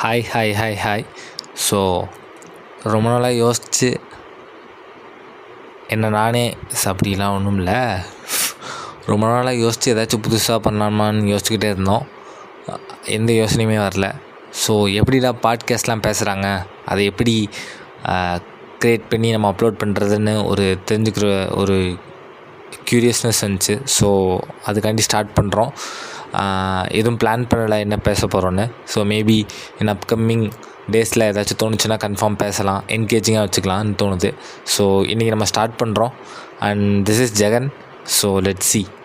hi hi hi hi so ரொம்ப நாளாக யோசித்து என்ன நானே ஸ் அப்படிலாம் ஒன்றும் இல்லை ரொம்ப நாளாக யோசித்து ஏதாச்சும் புதுசாக பண்ணலாமான்னு யோசிச்சுக்கிட்டே இருந்தோம் எந்த யோசனையுமே வரல ஸோ எப்படிடா பாட்காஸ்ட்லாம் பேசுகிறாங்க அதை எப்படி க்ரியேட் பண்ணி நம்ம அப்லோட் பண்ணுறதுன்னு ஒரு தெரிஞ்சுக்கிற ஒரு க்யூரியஸ்னஸ் இருந்துச்சு ஸோ அதுக்காண்டி ஸ்டார்ட் பண்ணுறோம் எதுவும் பிளான் பண்ணலை என்ன பேச போகிறோன்னு ஸோ மேபி இன் அப்கமிங் டேஸில் ஏதாச்சும் தோணுச்சுன்னா கன்ஃபார்ம் பேசலாம் என்கேஜிங்காக வச்சுக்கலாம்னு தோணுது ஸோ இன்றைக்கி நம்ம ஸ்டார்ட் பண்ணுறோம் and this is Jagan so let C